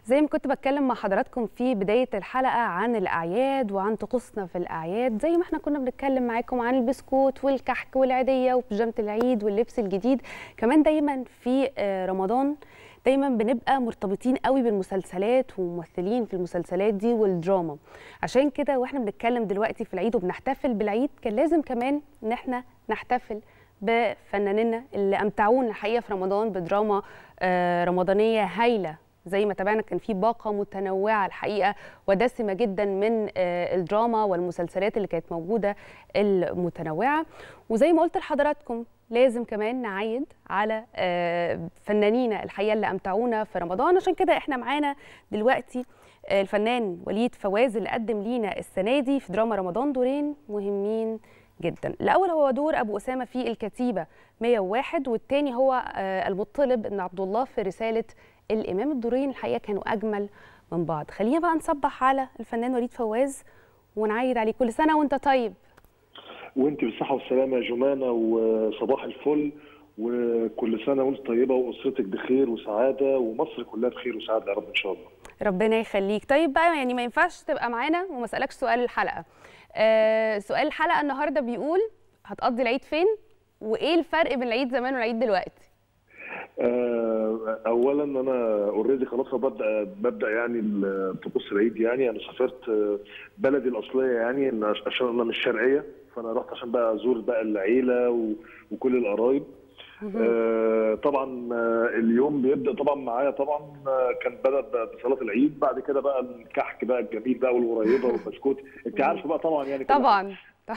زي ما كنت بتكلم مع حضراتكم في بداية الحلقة عن الأعياد وعن طقوسنا في الأعياد زي ما احنا كنا بنتكلم معاكم عن البسكوت والكحك والعيدية وبيجامة العيد واللبس الجديد كمان دايما في رمضان دايما بنبقى مرتبطين قوي بالمسلسلات وممثلين في المسلسلات دي والدراما عشان كده واحنا بنتكلم دلوقتي في العيد وبنحتفل بالعيد كان لازم كمان ان احنا نحتفل بفنانينا اللي امتعونا الحقيقه في رمضان بدراما رمضانيه هايله زي ما تابعنا كان في باقه متنوعه الحقيقه ودسمه جدا من الدراما والمسلسلات اللي كانت موجوده المتنوعه وزي ما قلت لحضراتكم لازم كمان نعيد على فنانينا الحقيقه اللي امتعونا في رمضان عشان كده احنا معانا دلوقتي الفنان وليد فواز اللي قدم لينا السنه دي في دراما رمضان دورين مهمين جدا الاول هو دور ابو اسامه في الكتيبه 101 والثاني هو المطلب بن عبد الله في رساله الامام الدورين الحقيقه كانوا اجمل من بعض خلينا بقى نصبح على الفنان وليد فواز ونعيد عليه كل سنه وانت طيب وانت بالصحه والسلامه يا جمانه وصباح الفل وكل سنه وانت طيبه واسرتك بخير وسعاده ومصر كلها بخير وسعاده يا رب ان شاء الله ربنا يخليك طيب بقى يعني ما ينفعش تبقى معانا وما اسالكش سؤال الحلقه آه سؤال الحلقه النهارده بيقول هتقضي العيد فين وايه الفرق بين العيد زمان والعيد دلوقتي آه اولا انا اوريدي خلاص ببدا ببدا يعني طقوس العيد يعني انا سافرت بلدي الاصليه يعني عشان انا من الشرقيه فانا رحت عشان بقى ازور بقى العيله وكل القرايب آه طبعا اليوم بيبدا طبعا معايا طبعا كان بدا بصلاه العيد بعد كده بقى الكحك بقى الجميل بقى والقريبه والبسكوت انت عارفه بقى طبعا يعني طبعا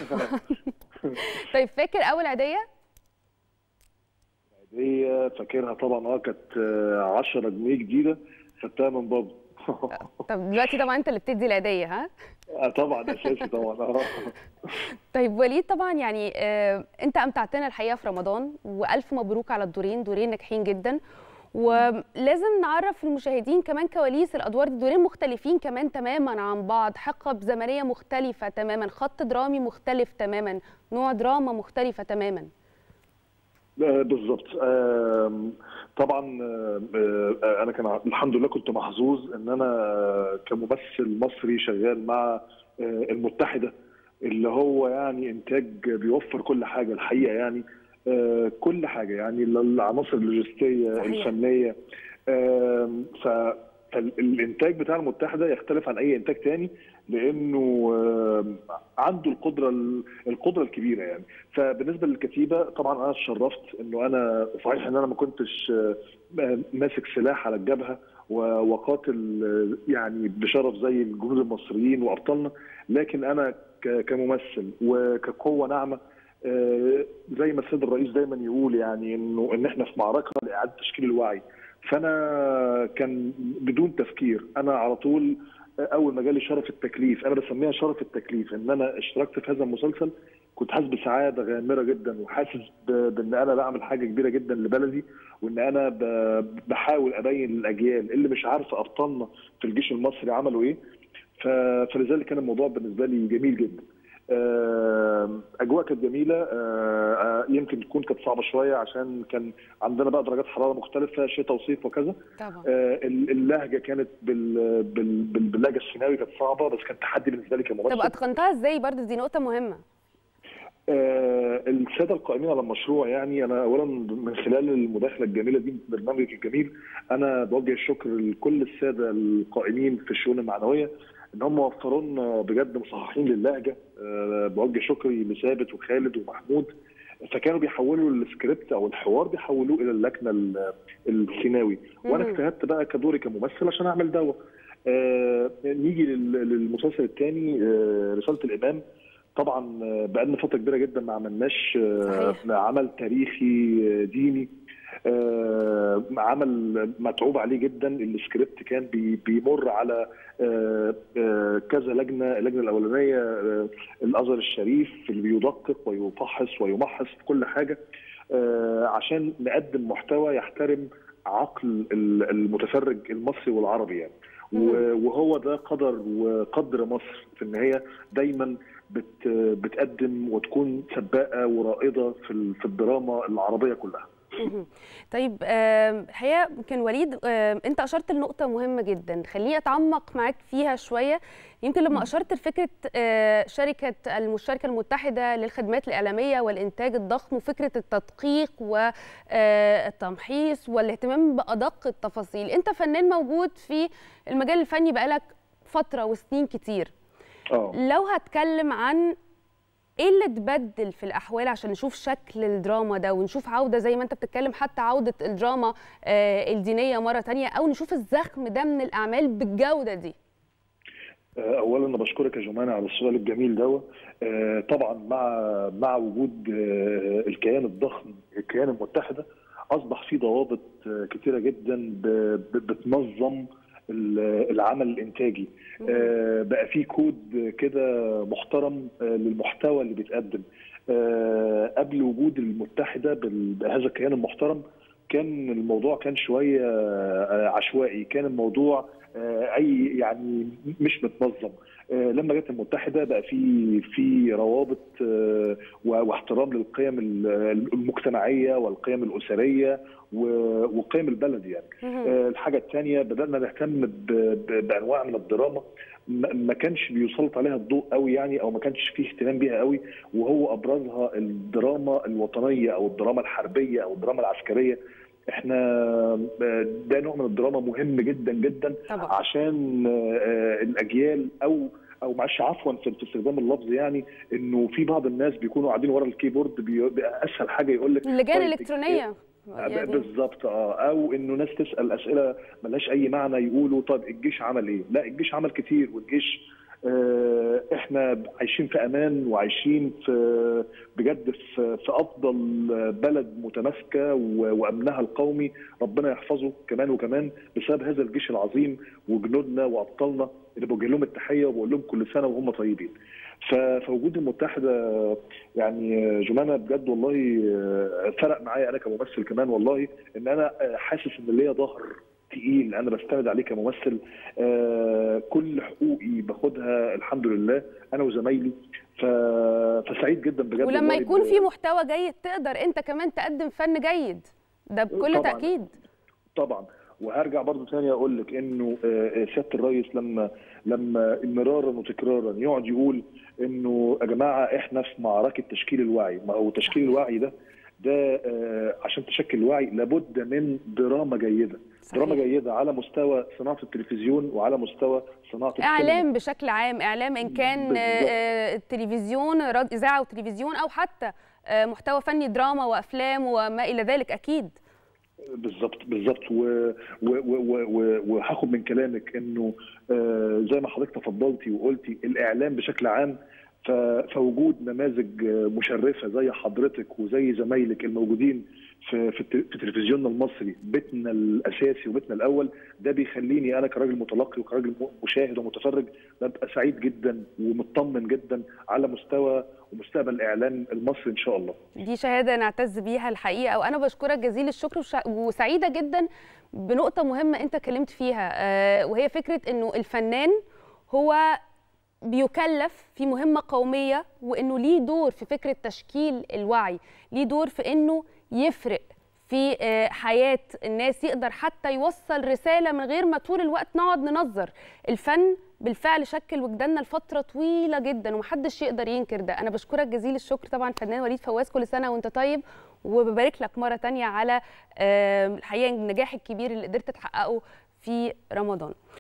طيب فاكر اول عيديه؟ عيديه فاكرها طبعا اه كانت 10 جنيه جديده خدتها من بابا طب دلوقتي طبعا انت اللي بتدي العيديه ها؟ آه طبعا اساسي طبعا طيب وليد طبعا يعني آه انت امتعتنا الحقيقه في رمضان والف مبروك على الدورين دورين ناجحين جدا ولازم نعرف المشاهدين كمان كواليس الادوار دي دورين مختلفين كمان تماما عن بعض حقب زمنيه مختلفه تماما خط درامي مختلف تماما نوع دراما مختلفه تماما بالظبط طبعا انا كان الحمد لله كنت محظوظ ان انا كممثل مصري شغال مع المتحده اللي هو يعني انتاج بيوفر كل حاجه الحقيقه يعني كل حاجه يعني العناصر اللوجستيه الفنيه فالانتاج بتاع المتحده يختلف عن اي انتاج تاني لانه عنده القدره القدره الكبيره يعني فبالنسبه للكتيبه طبعا انا اتشرفت انه انا صحيح ان انا ما كنتش ماسك سلاح على الجبهه وقاتل يعني بشرف زي الجنود المصريين وابطالنا لكن انا كممثل وكقوه ناعمه زي ما السيد الرئيس دايما يقول يعني انه ان احنا في معركه لاعاده تشكيل الوعي فانا كان بدون تفكير انا على طول اول ما جالي شرف التكليف انا بسميها شرف التكليف ان انا اشتركت في هذا المسلسل كنت حاسس بسعاده غامره جدا وحاسس بان انا بعمل حاجه كبيره جدا لبلدي وان انا بحاول ابين للاجيال اللي مش عارفه ابطالنا في الجيش المصري عملوا ايه فلذلك كان الموضوع بالنسبه لي جميل جدا اجواء كانت جميله يمكن تكون كانت صعبه شويه عشان كان عندنا بقى درجات حراره مختلفه شتاء وصيف وكذا طبعا اللهجه كانت بال... بال... باللهجه السيناوي كانت صعبه بس كان تحدي بالنسبه لي كممثل طب اتقنتها ازاي برضه دي نقطه مهمه آه الساده القائمين على المشروع يعني انا اولا من خلال المداخله الجميله دي برنامجك الجميل انا بوجه الشكر لكل الساده القائمين في الشؤون المعنويه ان هم وفروا لنا بجد مصححين للهجه أه بوجه شكري لثابت وخالد ومحمود فكانوا بيحولوا السكريبت او الحوار بيحولوه الى اللكنه السيناوي وانا اجتهدت بقى كدوري كممثل عشان اعمل دوا أه نيجي للمسلسل الثاني أه رساله الامام طبعا بقالنا فتره كبيره جدا ما عملناش عمل تاريخي ديني آه عمل متعوب عليه جدا السكريبت كان بي بيمر على آه آه كذا لجنه اللجنه الاولانيه الازهر الشريف اللي بيدقق ويفحص ويمحص في كل حاجه عشان نقدم محتوى يحترم عقل المتفرج المصري والعربي يعني وهو ده قدر وقدر مصر في ان هي دايما بت بتقدم وتكون سباقه ورائده في في الدراما العربيه كلها. مهم. طيب آم، الحقيقه يمكن وليد آم، انت اشرت لنقطه مهمه جدا خليني اتعمق معاك فيها شويه يمكن لما اشرت لفكره آه، شركه الشركه المتحده للخدمات الاعلاميه والانتاج الضخم وفكره التدقيق والتمحيص والاهتمام بادق التفاصيل انت فنان موجود في المجال الفني بقالك فتره وسنين كتير اه لو هتكلم عن ايه اللي اتبدل في الاحوال عشان نشوف شكل الدراما ده ونشوف عوده زي ما انت بتتكلم حتى عوده الدراما آه، الدينيه مره تانية او نشوف الزخم ده من الاعمال بالجوده دي اولا انا بشكرك يا جمانه على السؤال الجميل ده آه، طبعا مع مع وجود آه، الكيان الضخم الكيان المتحده اصبح في ضوابط آه، كتيره جدا ب- ب- بتنظم ال- العمل الانتاجي آه، بقى في كود كده محترم آه، للمحتوى اللي بيتقدم آه، قبل وجود المتحده بال- بهذا الكيان المحترم كان الموضوع كان شويه آه، عشوائي كان الموضوع آه، اي يعني مش متنظم آه، لما جت المتحده بقى في في روابط آه، و- واحترام للقيم ال- المجتمعيه والقيم الاسريه و- وقيم البلد يعني مهم. آه، الحاجه الثانيه بدانا نهتم ب- ب- بانواع من الدراما ما ما كانش بيسلط عليها الضوء قوي يعني او ما كانش فيه اهتمام بيها قوي وهو ابرزها الدراما الوطنيه او الدراما الحربيه او الدراما العسكريه احنا آه، ده نوع من الدراما مهم جدا جدا طبعا عشان آه، الاجيال او او معلش عفوا في في استخدام اللفظ يعني انه في بعض الناس بيكونوا قاعدين ورا الكيبورد بي- بقى اسهل حاجه يقول لك اللجان طيب الالكترونيه ب- يعني بالظبط اه او انه ناس تسال اسئله ملهاش اي معنى يقولوا طب الجيش عمل ايه؟ لا الجيش عمل كتير والجيش آه احنا عايشين في امان وعايشين في بجد في, في افضل بلد متماسكه و- وامنها القومي ربنا يحفظه كمان وكمان بسبب هذا الجيش العظيم وجنودنا وابطالنا اللي بوجه لهم التحيه وبقول لهم كل سنه وهم طيبين. ف- فوجود المتحده يعني جمانه بجد والله آه، فرق معايا انا كممثل كمان والله ان انا آه، حاسس ان ليا ظهر تقيل انا بستند عليه كممثل آه، كل حقوقي باخدها الحمد لله انا وزمايلي ف... فسعيد جدا بجد ولما والله يكون ب- في محتوى جيد تقدر انت كمان تقدم فن جيد ده بكل طبعاً. تاكيد طبعا وهرجع برضو تاني اقول لك انه آه، آه، سياده الرئيس لما لما مرارا وتكرارا يقعد يقول انه يا جماعه احنا في معركه تشكيل الوعي ما هو تشكيل الوعي ده ده آه، عشان تشكل الوعي لابد من دراما جيده صحيح. دراما جيده على مستوى صناعه التلفزيون وعلى مستوى صناعه السينما. اعلام بشكل عام اعلام ان كان بالظبط. آه، التلفزيون راد- اذاعه وتلفزيون او حتى آه، محتوى فني دراما وافلام وما الى ذلك اكيد بالظبط بالظبط و- و- و- و- وهاخد من كلامك انه آه، زي ما حضرتك تفضلتي وقلتي الاعلام بشكل عام ف- فوجود نماذج آه، مشرفه زي حضرتك وزي زمايلك الموجودين في في الت- في تلفزيوننا المصري بيتنا الاساسي وبيتنا الاول ده بيخليني انا كراجل متلقي وكراجل م- مشاهد ومتفرج ببقى سعيد جدا ومطمن جدا على مستوى ومستقبل الاعلام المصري ان شاء الله. دي شهاده نعتز بيها الحقيقه وانا بشكرك جزيل الشكر وش- وسعيده جدا بنقطه مهمه انت اتكلمت فيها آه، وهي فكره انه الفنان هو بيكلف في مهمه قوميه وانه ليه دور في فكره تشكيل الوعي ليه دور في انه يفرق في آه، حياه الناس يقدر حتى يوصل رساله من غير ما طول الوقت نقعد ننظر الفن بالفعل شكل وجداننا لفتره طويله جدا ومحدش يقدر ينكر ده انا بشكرك جزيل الشكر طبعا فنان وليد فواز كل سنه وانت طيب وببارك لك مره تانية على آه، الحقيقه النجاح الكبير اللي قدرت تحققه في رمضان